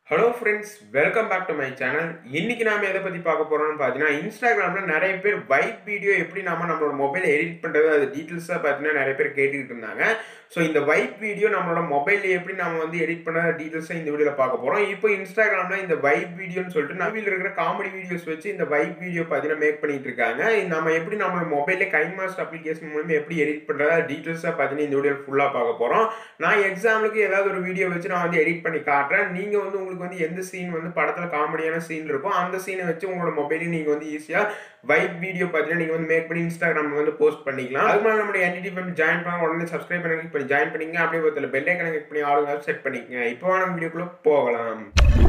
hello friends welcome back to my channel இன்னைக்கு நாம எதை பற்றி பார்க்க போறோம்னு பார்த்தீங்கன்னா இன்ஸ்டாகிராமில் நிறைய பேர் வைப் வீடியோ எப்படி நாம நம்மளோட மொபைல் எடிட் பண்ணுறது அது டீட்டெயில்ஸாக பார்த்தீங்கன்னா நிறைய பேர் கேட்டுக்கிட்டு இருந்தாங்க ஸோ இந்த வைப் வீடியோ நம்மளோட மொபைலில் எப்படி நம்ம வந்து எடிட் பண்ண டீட்டெயில்ஸாக இந்த வீடியோவில் பார்க்க போகிறோம் இப்போ இன்ஸ்டாகிராமில் இந்த வைப் வீடியோன்னு சொல்லிட்டு நவியில் இருக்கிற காமெடி வீடியோஸ் வச்சு இந்த வைப் வீடியோ பார்த்தீங்கன்னா மேக் பண்ணிட்டு இருக்காங்க நம்ம எப்படி நம்மளோட மொபைலில் கைமாஸ்ட் அப்ளிகேஷன் மூலமா எப்படி எடிட் பண்ணுறதா டீட்டெயில்ஸாக பார்த்தீங்கன்னா இந்த வீடியோ ஃபுல்லாக பார்க்க போகிறோம் நான் எக்ஸாம்பிளுக்கு ஏதாவது ஒரு வீடியோ வச்சு நான் வந்து எடிட் பண்ணி காட்டுறேன் நீங்கள் வந்து உங்களுக்கு வந்து எந்த சீன் வந்து படத்தில் காமெடியான சீன் இருக்கும் அந்த சீனை வச்சு உங்களோட மொபைலையும் நீங்கள் வந்து ஈஸியாக வைப் வீடியோ பார்த்தீங்கன்னா நீங்கள் வந்து மேக் பண்ணி இன்ஸ்டாகிராமில் வந்து போஸ்ட் பண்ணிக்கலாம் அது மாதிரி நம்மளுடைய என்டிடி ஃபேமிலி ஜாயின் பண்ண உடனே சப்ஸ்கிரைப் பண்ணி click பண்ணி ஜாயின் பண்ணிங்க அப்படியே ஒருத்தர் பெல் ஐக்கனை கிளிக் பண்ணி ஆளுங்க செட் பண்ணிக்கங்க இப்போ நம்ம வீடியோக்குள்ளே போகலாம்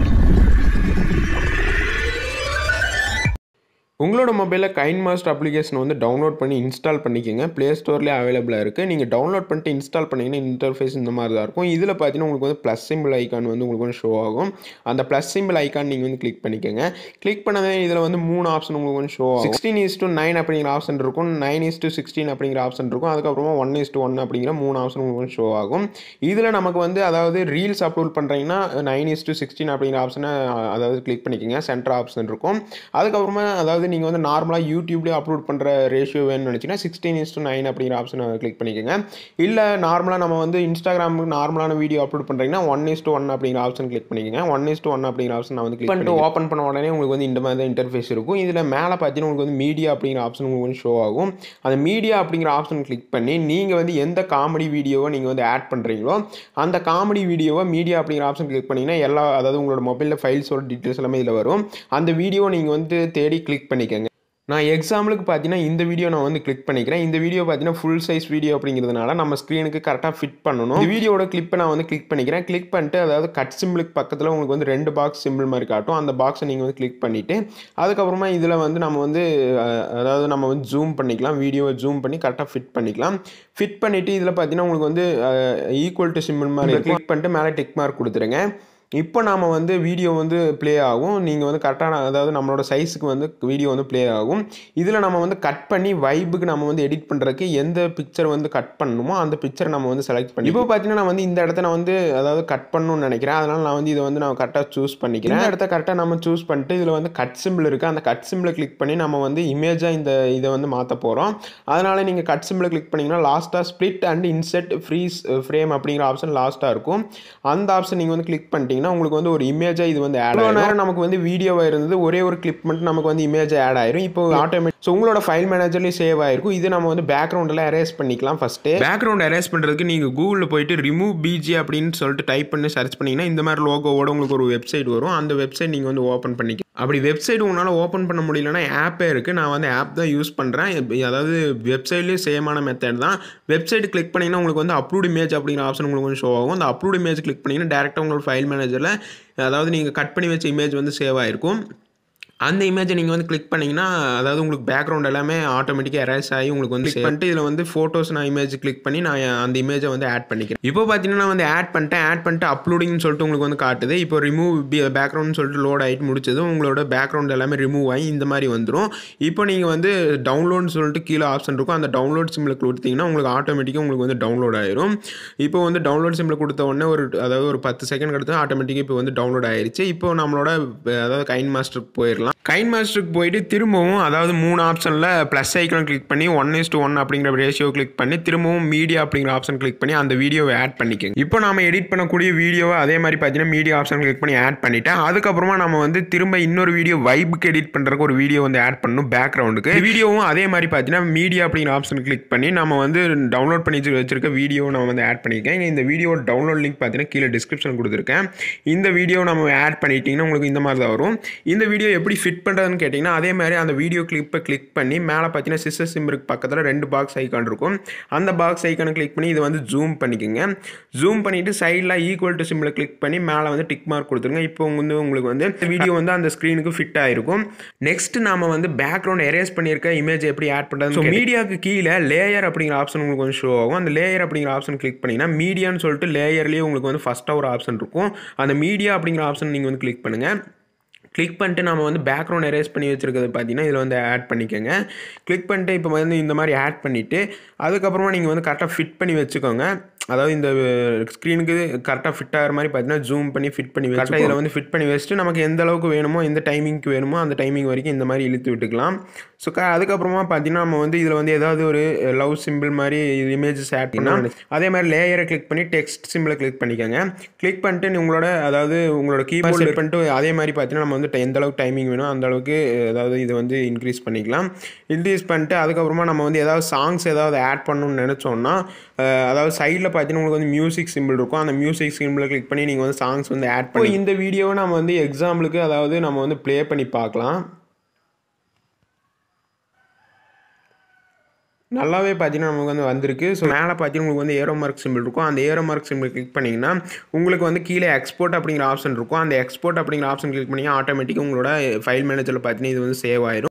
உங்களோட மொபைலில் கைன் மாஸ்டர் அப்ளிகேஷன் வந்து டவுன்லோட் பண்ணி இன்ஸ்டால் பண்ணிக்கோங்க ப்ளே ஸ்டோர்லேயே அவைலபிளாக இருக்குது நீங்கள் டவுன்லோட் பண்ணிட்டு இன்ஸ்டால் பண்ணிங்கன்னா இன்டர்ஃபேஸ் இந்த மாதிரி தான் இருக்கும் இதில் பார்த்தீங்கன்னா உங்களுக்கு வந்து ப்ளஸ் சிம்பிள் ஐக்கான் வந்து உங்களுக்கு வந்து ஷோ ஆகும் அந்த ப்ளஸ் சிம்பிள் ஐக்கான் நீங்கள் வந்து கிளிக் பண்ணிக்கோங்க கிளிக் பண்ணவே இதில் வந்து மூணு ஆப்ஷன் உங்களுக்கு வந்து ஷோ ஆகும் சிக்ஸ்டீன் இஸ் டு நைன் அப்படிங்கிற ஆப்ஷன் இருக்கும் நைன் இஸ் டு சிக்ஸ்டீன் அப்படிங்கிற ஆப்ஷன் இருக்கும் அதுக்கப்புறமா ஒன் இஸ் டு ஒன் அப்படிங்கிற மூணு ஆப்ஷன் உங்களுக்கு வந்து ஷோ ஆகும் இதில் நமக்கு வந்து அதாவது ரீல்ஸ் அப்லோட் பண்ணுறீங்கன்னா நைன் இஸ் டு சிக்ஸ்டீன் அப்படிங்கிற ஆப்ஷனை அதாவது கிளிக் பண்ணிக்கோங்க சென்டர் ஆப்ஷன் இருக்கும் அதுக்கப்புறமா அதாவது நீங்கள் வந்து நார்மலாக யூடியூப்லேயே அப்லோட் பண்ணுற ரேஷியோ வேணும்னு நினச்சிங்கன்னா சிக்ஸ்டீன் இஸ் டு நைன் அப்படிங்கிற ஆப்ஷனை கிளிக் பண்ணிக்கோங்க இல்லை நார்மலாக நம்ம வந்து இன்ஸ்டாகிராமுக்கு நார்மலான வீடியோ அப்லோட் பண்ணுறீங்கன்னா ஒன் இஸ் டு ஒன் அப்படிங்கிற ஆப்ஷன் கிளிக் பண்ணிக்கோங்க ஒன் இஸ் டு ஒன் அப்படிங்கிற ஆப்ஷன் நான் வந்து கிளிக் பண்ணிட்டு ஓப்பன் பண்ண உடனே உங்களுக்கு வந்து இந்த மாதிரி தான் இன்டர்ஃபேஸ் இருக்கும் இதில் மேலே பார்த்தீங்கன்னா உங்களுக்கு வந்து மீடியா அப்படிங்கிற ஆப்ஷன் உங்களுக்கு வந்து ஷோ ஆகும் அந்த மீடியா அப்படிங்கிற ஆப்ஷன் கிளிக் பண்ணி நீங்கள் வந்து எந்த காமெடி வீடியோவை நீங்கள் வந்து ஆட் பண்ணுறீங்களோ அந்த காமெடி வீடியோவை மீடியா அப்படிங்கிற ஆப்ஷன் கிளிக் பண்ணிங்கன்னா எல்லா அதாவது உங்களோட மொபைலில் ஃபைல்ஸோட டீட்டெயில்ஸ் எல்லாமே இதில் வரும் அந்த வீடியோவை நீங்கள் வந்து தேடி கிளிக் பண்ணிக்கோங்க நான் எக்ஸாம்பிளுக்கு பார்த்தீங்கன்னா இந்த வீடியோ நான் வந்து கிளிக் பண்ணிக்கிறேன் இந்த வீடியோ பார்த்தீங்கன்னா ஃபுல் சைஸ் வீடியோ அப்படிங்கிறதுனால நம்ம ஸ்க்ரீனுக்கு கரெக்டாக ஃபிட் பண்ணணும் இந்த வீடியோட கிளிப்பை நான் வந்து கிளிக் பண்ணிக்கிறேன் கிளிக் பண்ணிட்டு அதாவது கட் சிம்பிளுக்கு பக்கத்தில் உங்களுக்கு வந்து ரெண்டு பாக்ஸ் சிம்பிள் மாதிரி காட்டும் அந்த பாக்ஸை நீங்கள் வந்து கிளிக் பண்ணிவிட்டு அதுக்கப்புறமா இதில் வந்து நம்ம வந்து அஹ், அதாவது நம்ம வந்து ஜூம் பண்ணிக்கலாம் வீடியோவை ஜூம் பண்ணி கரெக்டாக ஃபிட் பண்ணிக்கலாம் ஃபிட் பண்ணிவிட்டு இதில் பார்த்தீங்கன்னா உங்களுக்கு வந்து ஈக்குவல் டு சிம்பிள் மாதிரி கிளிக் பண்ணிட்டு மேலே டிக் மார்க் கொடுத்துருங்க இப்போ நாம் வந்து வீடியோ வந்து ப்ளே ஆகும் நீங்கள் வந்து கரெக்டான அதாவது நம்மளோட சைஸுக்கு வந்து வீடியோ வந்து ப்ளே ஆகும் இதில் நம்ம வந்து கட் பண்ணி வைபுக்கு நம்ம வந்து எடிட் பண்ணுறதுக்கு எந்த பிக்சர் வந்து கட் பண்ணணுமோ அந்த பிக்சரை நம்ம வந்து செலக்ட் பண்ணி இப்போ பார்த்தீங்கன்னா நான் வந்து இந்த இடத்த நான் வந்து அதாவது கட் பண்ணணும்னு நினைக்கிறேன் அதனால் நான் வந்து இதை வந்து நான் கரெக்டாக சூஸ் பண்ணிக்கிறேன் இந்த இடத்த கரெக்டாக நம்ம சூஸ் பண்ணிட்டு இதில் வந்து கட் சிம்பிள் இருக்குது அந்த கட் சிம்பிளை கிளிக் பண்ணி நம்ம வந்து இமேஜாக இந்த இதை வந்து மாற்ற போகிறோம் அதனால் நீங்கள் கட் சிம்பிளை கிளிக் பண்ணிங்கன்னா லாஸ்ட்டாக split and inset freeze frame அப்படிங்கிற ஆப்ஷன் லாஸ்ட்டாக இருக்கும் அந்த ஆப்ஷன் நீங்கள் வந்து கிளிக் பண்ணிட்டீங்கன்னா உங்களுக்கு வந்து ஒரு இமேஜாக இது வந்து ஆட் ஆகும் நேரம் நமக்கு வந்து வீடியோவாக இருந்தது ஒரே ஒரு கிளிப் மட்டும் நமக்கு வந்து இமேஜ் ஆட் ஆயிரும் இப்போ ஆட்டோமேட்டிக் ஸோ உங்களோட ஃபைல் மேனேஜர்லேயும் சேவ் ஆயிருக்கும் இது நம்ம வந்து பேக்ரவுண்டில் எரேஸ் பண்ணிக்கலாம் ஃபஸ்ட்டு பேக்ரவுண்ட் எரேஸ் பண்ணுறதுக்கு நீங்கள் கூகுளில் போயிட்டு ரிமூவ் பிஜி அப்படின்னு சொல்லிட்டு டைப் பண்ணி சர்ச் பண்ணிங்கன்னா இந்த மாதிரி லோகோவோட உங்களுக்கு ஒரு வெப்சைட் வரும் அந்த வெப்சைட் நீங்கள் வந்து ஓப்பன் பண்ணிக்க அப்படி வெப்சைட் உங்களால் ஓப்பன் பண்ண முடியலன்னா ஆப்பே இருக்குது நான் வந்து ஆப் தான் யூஸ் பண்ணுறேன் அதாவது வெப்சைட்லேயும் சேமான மெத்தட் தான் வெப்சைட் கிளிக் பண்ணிங்கன்னா உங்களுக்கு வந்து அப்லோட் இமேஜ் அப்படிங்கிற ஆப்ஷன் உங்களுக்கு வந்து ஷோ ஆகும் அந்த அப்லோட் இமேஜ் கிளிக் பண்ணிங்கன்னா டேரெக்டாக உங்களோட ஃபைல் மேனேஜரில் அதாவது நீங்கள் கட் பண்ணி வச்ச இமேஜ் வந்து சேவ் ஆயிருக்கும் அந்த இமேஜை நீங்கள் வந்து கிளிக் பண்ணிங்கன்னா அதாவது உங்களுக்கு பேக்ரவுண்ட் எல்லாமே ஆட்டோமேட்டிக்காக எரேஸ் ஆகி உங்களுக்கு வந்து save பண்ணிட்டு இதில் வந்து ஃபோட்டோஸ் நான் இமேஜ் கிளிக் பண்ணி நான் அந்த இமேஜை வந்து ஆட் பண்ணிக்கிறேன் இப்போ பார்த்தீங்கன்னா நான் வந்து ஆட் பண்ணிட்டேன் ஆட் பண்ணிட்டு அப்லோடிங்னு சொல்லிட்டு உங்களுக்கு வந்து காட்டுது இப்போ ரிமூவ் பேக்ரவுண்ட் சொல்லிட்டு லோட் ஆகிட்டு முடிச்சதும் உங்களோட பேக்ரவுண்ட் எல்லாமே ரிமூவ் ஆகி இந்த மாதிரி வந்துடும் இப்போ நீங்கள் வந்து டவுன்லோட்னு சொல்லிட்டு கீழே ஆப்ஷன் இருக்கும் அந்த டவுன்லோட் சிம்மில் கொடுத்தீங்கன்னா உங்களுக்கு ஆட்டோமேட்டிக்காக உங்களுக்கு வந்து டவுன்லோட் ஆயிரும் இப்போ வந்து டவுன்லோட் சிம்மில் கொடுத்த உடனே ஒரு அதாவது ஒரு பத்து செகண்ட் கடுத்து ஆட்டோமேட்டிக்காக இப்போ வந்து டவுன்லோட் ஆயிருச்சு இப்போ நம்மளோட அதாவது கைன் மாஸ்டருக்கு போயிடலாம் கைன் மாஸ்டருக்கு போயிட்டு திரும்பவும் அதாவது மூணு ஆப்ஷனில் ப்ளஸ் ஐக்கன் கிளிக் பண்ணி ஒன் இஸ் டு ஒன் அப்படிங்கிற ரேஷியோ கிளிக் பண்ணி திரும்பவும் மீடியா அப்படிங்கிற ஆப்ஷன் கிளிக் பண்ணி அந்த வீடியோவை ஆட் பண்ணிக்கோங்க இப்போ நாம எடிட் பண்ணக்கூடிய வீடியோவை அதே மாதிரி பார்த்தீங்கன்னா மீடியா ஆப்ஷன் கிளிக் பண்ணி ஆட் பண்ணிட்டேன் அதுக்கப்புறமா நம்ம வந்து திரும்ப இன்னொரு வீடியோ வைபுக்கு எடிட் பண்ணுறதுக்கு ஒரு வீடியோ வந்து ஆட் பண்ணணும் பேக்ரவுண்டுக்கு வீடியோவும் அதே மாதிரி பார்த்தீங்கன்னா மீடியா அப்படிங்கிற ஆப்ஷன் கிளிக் பண்ணி நம்ம வந்து டவுன்லோட் பண்ணி வச்சு- வச்சிருக்க வீடியோ நம்ம வந்து ஆட் பண்ணியிருக்கேன் இந்த வீடியோ டவுன்லோட் லிங்க் பார்த்தீங்கன்னா கீழே டிஸ்கிரிப்ஷன் கொடுத்துருக்கேன் இந்த வீடியோ நம்ம ஆட் பண்ணிட்டீங்கன்னா உங்களுக்கு இந்த மாதிரி தான் வரும் இந்த வீடியோ எப்படி ஃபிட் பண்ணுறதுன்னு கேட்டிங்கன்னா அதே மாதிரி அந்த வீடியோ கிளிப்பை கிளிக் பண்ணி மேலே பார்த்தீங்கன்னா சிஸ்டர் சிம்பருக்கு பக்கத்தில் ரெண்டு பாக்ஸ் ஐக்கான் இருக்கும் அந்த பாக்ஸ் ஐக்கானை கிளிக் பண்ணி இதை வந்து ஜூம் பண்ணிக்கோங்க ஜூம் பண்ணிவிட்டு சைடில் ஈக்குவல் டு சிம்பிளை கிளிக் பண்ணி மேலே வந்து டிக் மார்க் கொடுத்துருங்க இப்போ வந்து உங்களுக்கு வந்து வீடியோ வந்து அந்த ஸ்க்ரீனுக்கு ஃபிட் ஆயிருக்கும் நெக்ஸ்ட் நாம வந்து பேக்ரவுண்ட் எரேஸ் பண்ணியிருக்க இமேஜ் எப்படி ஆட் பண்ணுறது ஸோ மீடியாவுக்கு கீழே லேயர் அப்படிங்கிற ஆப்ஷன் உங்களுக்கு வந்து ஷோ ஆகும் அந்த லேயர் அப்படிங்கிற ஆப்ஷன் கிளிக் பண்ணிங்கன்னா மீடியான்னு சொல்லிட்டு லேயர்லேயே உங்களுக்கு வந்து ஃபஸ்ட்டாக ஒரு ஆப்ஷன் இருக்கும் அந்த மீடியா அப்படிங்கிற ஆப்ஷன் நீங்கள் வந்து கிளிக் பண்ணுங்கள் கிளிக் பண்ணிட்டு நம்ம வந்து பேக்ரவுண்ட் எரேஸ் பண்ணி வச்சுருக்கிறது பார்த்தீங்கன்னா இதில் வந்து ஆட் பண்ணிக்கோங்க கிளிக் பண்ணிட்டு இப்போ வந்து இந்த மாதிரி ஆட் பண்ணிவிட்டு அதுக்கப்புறமா நீங்கள் வந்து கரெக்டாக ஃபிட் பண்ணி வச்சுக்கோங்க அதாவது இந்த ஸ்க்ரீனுக்கு கரெக்டாக ஃபிட் ஆகிற மாதிரி பார்த்தீங்கன்னா ஜூம் பண்ணி ஃபிட் பண்ணி கரெக்டாக இதில் வந்து ஃபிட் பண்ணி வச்சுட்டு நமக்கு எந்த அளவுக்கு வேணுமோ எந்த டைமிங்க்கு வேணுமோ அந்த டைமிங் வரைக்கும் இந்த மாதிரி இழுத்து விட்டுக்கலாம் ஸோ க அதுக்கப்புறமா பார்த்தீங்கன்னா நம்ம வந்து இதில் வந்து ஏதாவது ஒரு லவ் சிம்பிள் மாதிரி இமேஜஸ் ஆட் பண்ணால் அதே மாதிரி லேயரை கிளிக் பண்ணி டெக்ஸ்ட் சிம்பிளை கிளிக் பண்ணிக்கோங்க கிளிக் பண்ணிட்டு நீ உங்களோட அதாவது உங்களோட கீபோர்ட் செட் பண்ணிட்டு அதே மாதிரி பார்த்தீங்கன்னா நம்ம வந்து எந்த அளவுக்கு டைமிங் வேணும் அந்த அளவுக்கு அதாவது இது வந்து இன்க்ரீஸ் பண்ணிக்கலாம் இன்க்ரீஸ் பண்ணிட்டு அதுக்கப்புறமா நம்ம வந்து ஏதாவது சாங்ஸ் ஏதாவது ஆட் பண்ணணும்னு நினச்சோம்னா அஹ், அதாவது சைடில் பார்த்தீங்கன்னா உங்களுக்கு வந்து மியூசிக் சிம்பிள் இருக்கும் அந்த மியூசிக் சிம்பிளை கிளிக் பண்ணி நீங்கள் வந்து சாங்ஸ் வந்து ஆட் பண்ணி இந்த வீடியோவை நம்ம வந்து எக்ஸாம்பிளுக்கு அதாவது நம்ம வந்து ப்ளே பண்ணி பார்க்கலாம் நல்லாவே பார்த்தீங்கன்னா நமக்கு வந்து வந்திருக்கு ஸோ மேலே பார்த்தீங்கன்னா உங்களுக்கு வந்து ஏரோ மார்க் சிம்பிள் இருக்கும் அந்த ஏரோ மார்க் சிம்பிள் கிளிக் பண்ணிங்கன்னா உங்களுக்கு வந்து கீழே எக்ஸ்போர்ட் அப்படிங்கிற ஆப்ஷன் இருக்கும் அந்த எக்ஸ்போர்ட் அப்படிங்கிற ஆப்ஷன் கிளிக் பண்ணி ஆட்டோமேட்டிக்காக உங்களோட ஃபைல் மேனேஜரில் பார்த்தீங்கன்னா இது வந்து சேவ் ஆயிடும்